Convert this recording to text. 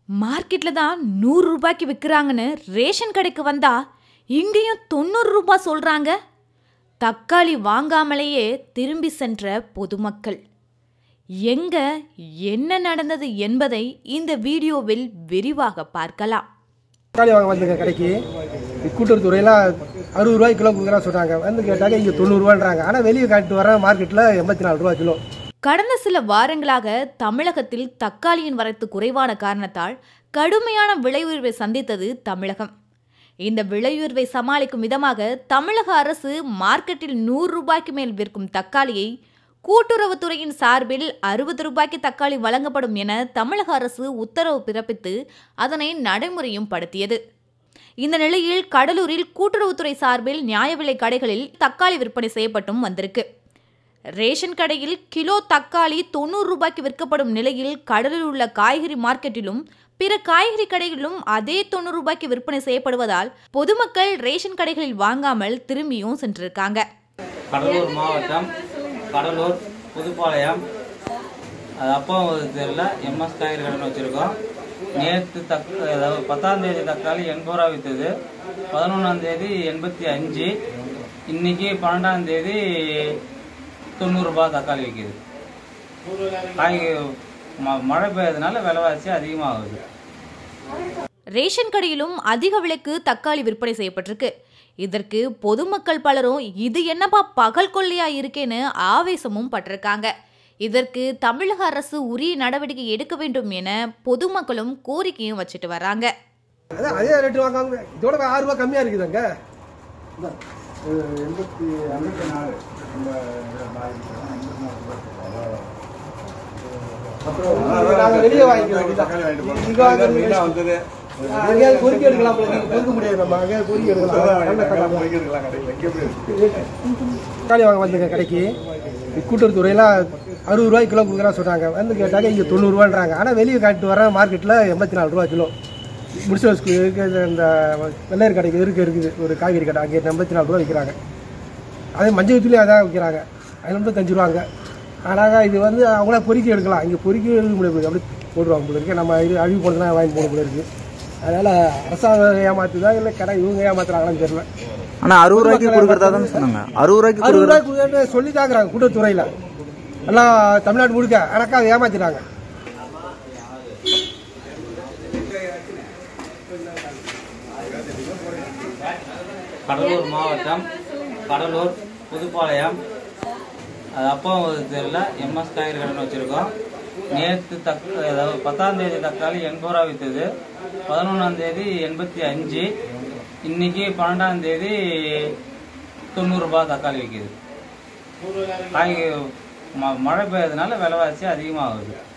மார்க்கெட்டில் தான் நூறு ரூபாய்க்கு விற்கிறாங்கன்னு ரேஷன் கடைக்கு வந்தா இங்கேயும் தொண்ணூறு ரூபாய் சொல்றாங்க தக்காளி வாங்காமலேயே திரும்பி சென்ற பொதுமக்கள் எங்க என்ன நடந்தது என்பதை இந்த வீடியோவில் விரிவாக பார்க்கலாம் தக்காளி வாங்க வந்துங்க கடைக்கு கூட்டுறவுத்துறையெல்லாம் அறுபது ரூபாய் கிலோ கொடுக்குறா சொல்கிறாங்க வந்து கேட்டாக்க இங்கே தொண்ணூறுரூவான்றாங்க ஆனால் வெளியே காட்டிட்டு வர மார்க்கெட்டில் எண்பத்தி நாலு ரூபா கிலோ கடந்த சில வாரங்களாக தமிழகத்தில் தக்காளியின் வரத்து குறைவான காரணத்தால் கடுமையான விலை உயர்வை சந்தித்தது தமிழகம் இந்த விலை உயர்வை சமாளிக்கும் விதமாக தமிழக அரசு மார்க்கெட்டில் நூறு ரூபாய்க்கு மேல் விற்கும் தக்காளியை கூட்டுறவுத்துறையின் சார்பில் அறுபது ரூபாய்க்கு தக்காளி வழங்கப்படும் என தமிழக அரசு உத்தரவு பிறப்பித்து அதனை நடைமுறையும் படுத்தியது இந்த நிலையில் கடலூரில் கூட்டுறவுத்துறை சார்பில் நியாய விலை கடைகளில் தக்காளி விற்பனை செய்யப்பட்டும் வந்திருக்கு ரேஷன் கடையில் கிலோ தக்காளி தொண்ணூறு ரூபாய்க்கு விற்கப்படும் நிலையில் கடலில் உள்ள காய்கறி மார்க்கெட்டிலும் பிற காய்கறி கடைகளிலும் அதே தொண்ணூறு ரூபாய்க்கு விற்பனை செய்யப்படுவதால் பொதுமக்கள் ரேஷன் கடைகளில் வாங்காமல் திரும்பியும் சென்றிருக்காங்க கடலூர் மாவட்டம் கடலூர் புதுப்பாளையம் அது அப்பா தெருவில் எம்எஸ் காய்கறி கடன் வச்சுருக்கோம் நேற்று தக் அதாவது பத்தாம் தேதி தக்காளி எண்பது ரூபா விற்றுது பதினொன்றாம் தேதி எண்பத்தி அஞ்சு இன்னைக்கு பன்னெண்டாம் தேதி தொண்ணூறுரூபா தக்காளி விற்கிது காய் ம- மழை பெய்யறதுனால விலைவாசி அதிகமாகுது ரேஷன் கடையிலும் அதிக விலைக்கு தக்காளி விற்பனை செய்யப்பட்டிருக்கு இதற்கு பொதுமக்கள் பலரும் இது என்னப்பா பகல் கொள்ளையா இருக்கேன்னு ஆவேசமும் பட்டிருக்காங்க இதற்கு தமிழக அரசு உரிய நடவடிக்கை எடுக்க வேண்டும் என பொதுமக்களும் கோரிக்கையும் வச்சுட்டு வராங்க அதான் அதே ரேட்டு வாங்காம இதோட ஆறு ரூபா கம்மியாக இருக்குதுங்க எண்பத்தி ஐம்பத்தி நாலு நாங்கள் வெளியே வாங்கிக்கிறோம் தக்காளி வாங்கிட்டு போறோம். இங்க வாங்க மெயினா வந்தது அங்கே பொறுக்கி எடுக்கலாம் போல இருக்கு. பொறுக்க முடியாது நம்ம அங்கே பொறுக்கி எடுக்கலாம் நல்ல தக்காளி. பொறிக்கிறதுலாம் கிடைக்கல இங்க எப்படி இருக்கு? தக்காளி வாங்க வந்துங்க கடைக்கு கூட்டுறவுத்துறையெல்லாம் அறுபது ரூபாய் கிலோ கொடுக்குறா சொல்கிறாங்க வந்து கேட்டாக்க இங்கே தொண்ணூறுரூவான்றாங்க ஆனால் வெளியே காட்டிட்டு வர மார்க்கெட்டில் எண்பத்தி நாலு ரூபா கிலோ முடிச்சு இருக்குது இந்த வெள்ளையர் கடைக்கு இருக்கு இருக்குது ஒரு காய்கறி கடை அங்கே எண்பத்தி நாலு ரூபா விற்கிறாங்க அதே மஞ்சள் வித்துலேயும் அதான் விற்கிறாங்க ஐநூற்றஞ்சு ரூபாங்க ஆனால் இது வந்து அவங்களா பொறுக்கி எடுக்கலாம் இங்கே பொறுக்கி எடுக்க முடியாது அப்படி போடுவாங்க போல இருக்கு நம்ம இது அழிவு போனதுனா வாங்கி போட போல இருக்கு அதனால் அரசாங்கம் ஏமாத்துதா இல்லை கடை இவங்க ஏமாத்துறாங்களான்னு தெரியல ஆனா அறுபது ரூபாய்க்கு கொடுக்கறதா தானே சொன்னாங்க அறுபது ரூபாய்க்கு அறுபது கொடுக்கறதா ரூபாய் கொடுக்கறது சொல்லி தாக்குறாங்க கூட்டத்துறையில் எல்லாம் தமிழ்நாடு முழுக்க ஆனால் அதை ஏமாத்திட்டாங்க கடலூர் மாவட்டம் கடலூர் புதுப்பாளையம் அது அப்பா தெருவில் எம்எஸ் காய்கறி கடன் வச்சுருக்கோம் நேற்று தக் அதாவது பத்தாம் தேதி தக்காளி எண்பது ரூபா விற்றுது பதினொன்றாம் தேதி எண்பத்தி அஞ்சு இன்னைக்கு பன்னெண்டாம் தேதி தொண்ணூறுரூபா தக்காளி விற்கிது காய் ம- மழை பெய்யறதுனால விலைவாசி அதிகமாகுது